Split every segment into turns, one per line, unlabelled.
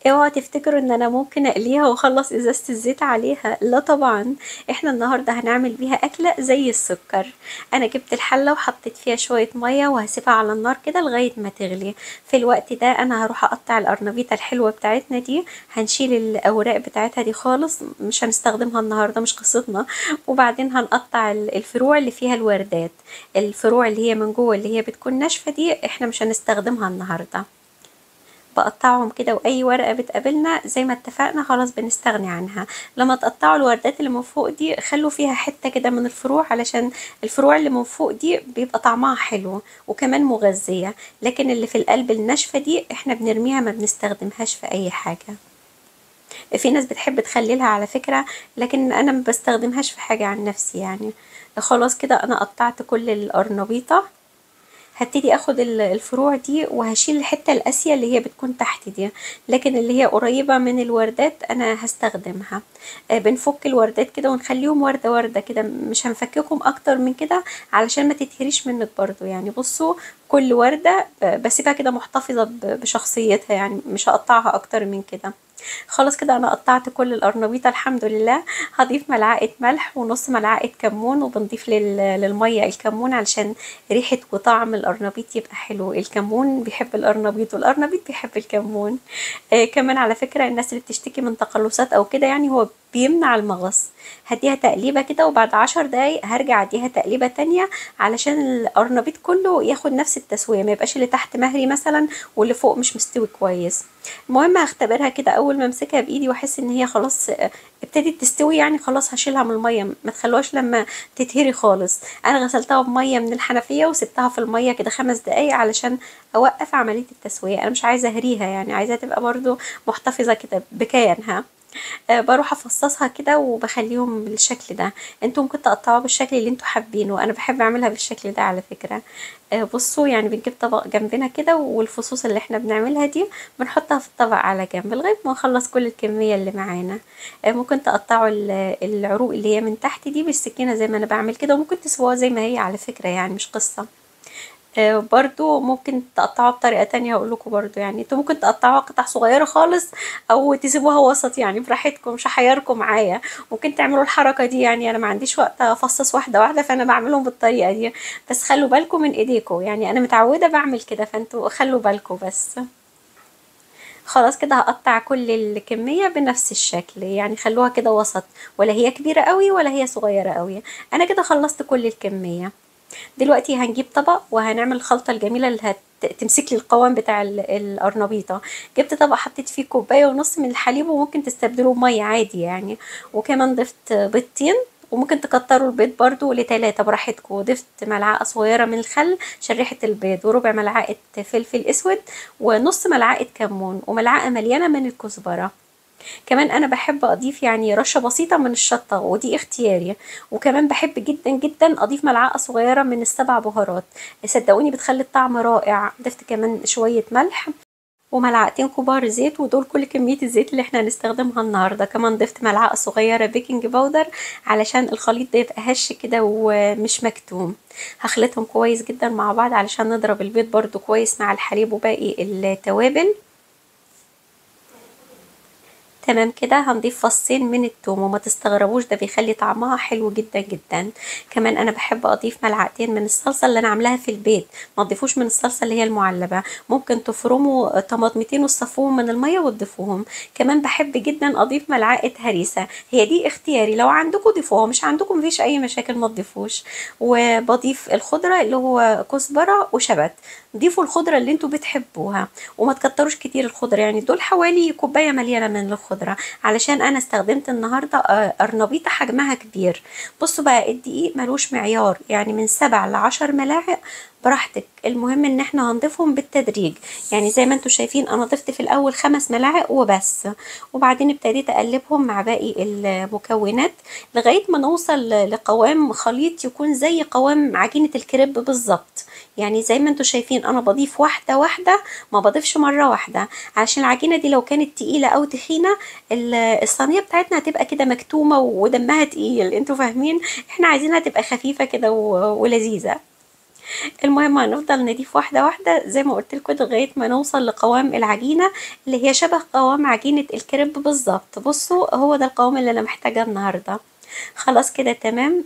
اوعوا تفتكروا ان انا ممكن اقليها واخلص ازازة الزيت عليها لا طبعا احنا النهاردة هنعمل بيها اكلة زي السكر انا جبت الحلة وحطيت فيها شوية مية وهسيبها على النار كده لغاية ما تغلي في الوقت ده انا هروح اقطع القرنبيطة الحلوة بتاعتنا دي هنشيل الاوراق بتاعتها دي خالص مش هنستخدمها النهاردة مش قصتنا وبعدين هنقطع الفروع اللي فيها الوردات الفروع اللي هي من جوه اللي هي بتكون ناشفة دي احنا مش هنستخدمها النهارده بقطعهم كده واي ورقه بتقابلنا زي ما اتفقنا خلاص بنستغني عنها لما تقطعوا الوردات اللي من فوق دي خلوا فيها حته كده من الفروع علشان الفروع اللي من فوق دي بيبقى طعمها حلو وكمان مغذيه لكن اللي في القلب الناشفه دي احنا بنرميها ما بنستخدمهاش في اي حاجه في ناس بتحب تخللها على فكرة لكن أنا ما بستخدمهاش في حاجة عن نفسي يعني خلاص كده أنا قطعت كل القرنبيطة هبتدي اخد الفروع دي وهشيل الحته القاسيه اللي هي بتكون تحت دي لكن اللي هي قريبه من الوردات انا هستخدمها بنفك الوردات كده ونخليهم ورده ورده كده مش هنفككهم اكتر من كده علشان ما تتهريش منك برضو يعني بصوا كل ورده بسيبها كده محتفظه بشخصيتها يعني مش هقطعها اكتر من كده خلاص كده انا قطعت كل القرنبيطه الحمد لله هضيف ملعقه ملح ونص ملعقه كمون وبنضيف للميه الكمون علشان ريحه وطعم القرنبيط يبقى حلو الكمون بيحب القرنبيط والقرنبيط بيحب الكمون آه كمان على فكره الناس اللي بتشتكي من تقلصات او كده يعني هو بيمنع المغص هديها تقليبه كده وبعد عشر دقايق هرجع اديها تقليبه تانية علشان القرنبيط كله ياخد نفس التسويه ما يبقاش اللي تحت مهري مثلا واللي فوق مش مستوي كويس المهم هختبرها كده اول ما امسكها بايدي واحس ان هي خلاص ابتدت تستوي يعني خلاص هشيلها من الميه ما تخلوهاش لما تتهري خالص انا غسلتها بميه من الحنفيه وسبتها في الميه كده خمس دقايق علشان اوقف عمليه التسويه انا مش عايزه اهريها يعني عايزاها تبقى برضو محتفظه كده بكيانها أه بروح افصصها كده وبخليهم بالشكل ده انتوا ممكن تقطعوها بالشكل اللي انتوا حابينه انا بحب اعملها بالشكل ده على فكره أه بصوا يعني بنجيب طبق جنبنا كده والفصوص اللي احنا بنعملها دي بنحطها في الطبق على جنب لغايه ما نخلص كل الكميه اللي معانا أه ممكن تقطعوا العروق اللي هي من تحت دي بالسكينه زي ما انا بعمل كده وممكن تسووها زي ما هي على فكره يعني مش قصه آه برضو ممكن تقطعوها بطريقة تانية هقول لكم برضو يعني انتوا ممكن تقطعوها قطع صغيرة خالص او تسيبوها وسط يعني براحتكم مش هحيركم معايا ممكن تعملوا الحركة دي يعني انا ما عنديش وقت افصص واحدة واحدة فانا بعملهم بالطريقة دي بس خلوا بالكم من ايديكم يعني انا متعودة بعمل كده فانتوا خلوا بالكم بس خلاص كده هقطع كل الكمية بنفس الشكل يعني خلوها كده وسط ولا هي كبيرة قوي ولا هي صغيرة قوي انا كده خلصت كل الكمية دلوقتي هنجيب طبق وهنعمل الخلطة الجميلة اللي هتمسك لي القوام بتاع القرنبيطة جبت طبق حطيت فيه كوباية ونص من الحليب وممكن تستبدلوه بمية عادي يعني وكمان ضفت بيضتين وممكن تكتروا البيض برضو لتلاتة براحتكم وضفت ملعقة صغيرة من الخل عشان ريحة البيض وربع ملعقة فلفل اسود ونص ملعقة كمون وملعقة مليانة من الكزبرة كمان انا بحب اضيف يعني رشه بسيطه من الشطه ودي اختياري وكمان بحب جدا جدا اضيف ملعقه صغيره من السبع بهارات صدقوني بتخلي الطعم رائع ضفت كمان شويه ملح وملعقتين كبار زيت ودول كل كمية الزيت اللي احنا هنستخدمها النهاردة كمان ضفت ملعقة صغيرة بيكنج باودر علشان الخليط ده يبقى هش كده ومش مكتوم هخلطهم كويس جدا مع بعض علشان نضرب البيض برضو كويس مع الحليب وباقي التوابل تمام كده هنضيف فصين من التوم وما تستغربوش ده بيخلي طعمها حلو جدا جدا كمان انا بحب اضيف ملعقتين من الصلصه اللي انا عاملاها في البيت ما تضيفوش من الصلصه اللي هي المعلبه ممكن تفرموا طماطمتين وتصفوهم من الميه وتضيفوهم كمان بحب جدا اضيف ملعقه هريسه هي دي اختياري لو عندكم ضيفوها مش عندكم مفيش اي مشاكل ما تضيفوش وبضيف الخضره اللي هو كزبره وشبت ضيفوا الخضره اللي انتوا بتحبوها وما تكتروش كتير الخضره يعني دول حوالي كوبايه مليانه من الخضره الخضرة علشان انا استخدمت النهاردة قرنبيطة حجمها كبير بصوا بقى الدقيق ملوش معيار يعني من سبع لعشر ملاعق براحتك المهم ان احنا هنضيفهم بالتدريج يعني زي ما انتم شايفين انا ضفت في الاول خمس ملاعق وبس وبعدين ابتديت اقلبهم مع باقي المكونات لغايه ما نوصل لقوام خليط يكون زي قوام عجينه الكريب بالظبط يعني زي ما انتم شايفين انا بضيف واحده واحده ما بضيفش مره واحده عشان العجينه دي لو كانت تقيله او تخينه الصينيه بتاعتنا هتبقى كده مكتومه ودمها تقيل انتوا فاهمين احنا عايزينها تبقى خفيفه كده ولذيذه المهم هنفضل نضيف واحدة واحدة زي ما قلت لكم لغاية ما نوصل لقوام العجينة اللي هي شبه قوام عجينة الكريب بالظبط بصوا هو ده القوام اللي انا محتاجاه النهاردة خلاص كده تمام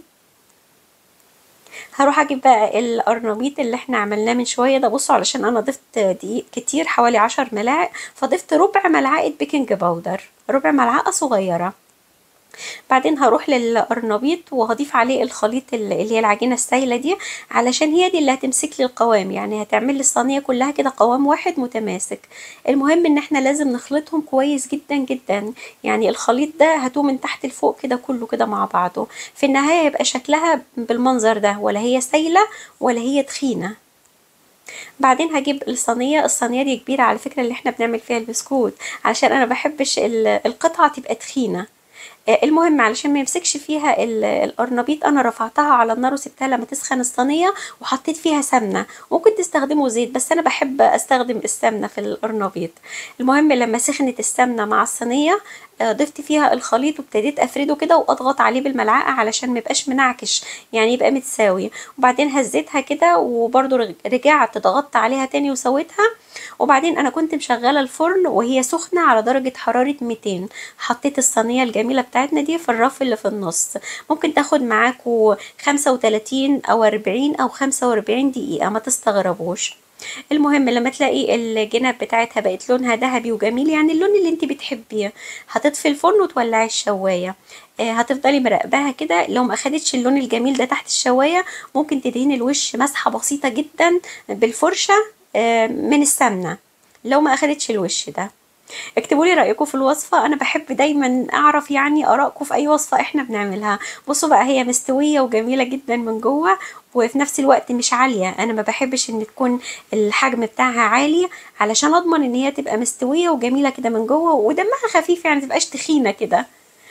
هروح اجيب بقى القرنبيط اللي احنا عملناه من شويه ده بصوا علشان انا ضفت دقيق كتير حوالي عشر ملاعق فضفت ربع ملعقه بيكنج باودر ربع ملعقه صغيره بعدين هروح للقرنبيط وهضيف عليه الخليط اللي هي العجينه السايله دي علشان هي دي اللي هتمسك لي القوام يعني هتعمل لي الصينيه كلها كده قوام واحد متماسك المهم ان احنا لازم نخلطهم كويس جدا جدا يعني الخليط ده هاتوه من تحت لفوق كده كله كده مع بعضه في النهايه يبقى شكلها بالمنظر ده ولا هي سايله ولا هي تخينه بعدين هجيب الصينيه الصينيه دي كبيره على فكره اللي احنا بنعمل فيها البسكوت عشان انا بحبش القطعه تبقى تخينه المهم علشان ما يمسكش فيها القرنبيط انا رفعتها على النار وسبتها لما تسخن الصينيه وحطيت فيها سمنه ممكن تستخدموا زيت بس انا بحب استخدم السمنه في القرنبيط المهم لما سخنت السمنه مع الصينيه ضفت فيها الخليط وابتديت افرده كده واضغط عليه بالملعقه علشان ميبقاش منعكش يعني يبقى متساوي وبعدين هزيتها كده وبرده رجعت ضغطت عليها تاني وسويتها وبعدين انا كنت مشغله الفرن وهي سخنه على درجه حراره 200 حطيت الصينيه الجميله بتاعتنا دي في الرف اللي في النص ممكن تاخد معاكوا 35 او 40 او 45 دقيقه ما تستغربوش المهم لما تلاقي الجناب بتاعتها بقت لونها ذهبي وجميل يعني اللون اللي انت بتحبيه هتطفي الفرن وتولعي الشوايه آه هتفضلي مراقباها كده لو ما اخدتش اللون الجميل ده تحت الشوايه ممكن تدهني الوش مسحه بسيطه جدا بالفرشه آه من السمنه لو ما اخدتش الوش ده اكتبوا لي رايكم في الوصفه انا بحب دايما اعرف يعني ارائكم في اي وصفه احنا بنعملها بصوا بقى هي مستويه وجميله جدا من جوه وفي نفس الوقت مش عاليه انا ما بحبش ان تكون الحجم بتاعها عالي علشان اضمن ان هي تبقى مستويه وجميله كده من جوه ودمها خفيف يعني متبقاش تخينه كده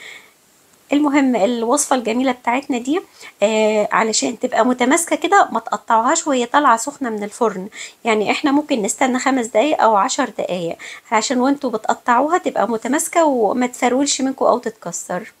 المهم الوصفه الجميله بتاعتنا دي آه علشان تبقى متماسكه كده ما تقطعوهاش وهي طالعه سخنه من الفرن يعني احنا ممكن نستنى خمس دقايق او عشر دقايق علشان وانتوا بتقطعوها تبقى متماسكه وما تفرولش منكم او تتكسر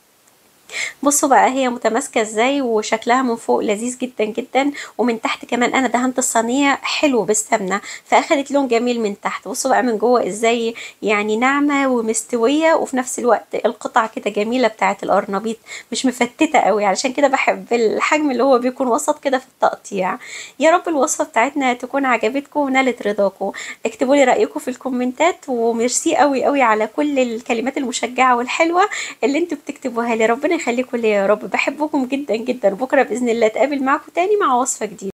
بصوا بقى هي متماسكه ازاي وشكلها من فوق لذيذ جدا جدا ومن تحت كمان انا دهنت الصينيه حلو بالسمنه فاخدت لون جميل من تحت بصوا بقى من جوه ازاي يعني ناعمه ومستويه وفي نفس الوقت القطع كده جميله بتاعه القرنبيط مش مفتته قوي علشان كده بحب الحجم اللي هو بيكون وسط كده في التقطيع يا رب الوصفه بتاعتنا تكون عجبتكم ونالت رضاكم اكتبوا لي رايكم في الكومنتات وميرسي قوي قوي على كل الكلمات المشجعه والحلوه اللي انتوا بتكتبوها لي ربنا يخليكم ليا يا رب بحبكم جدا جدا بكره باذن الله اتقابل معاكم تاني مع وصفه جديده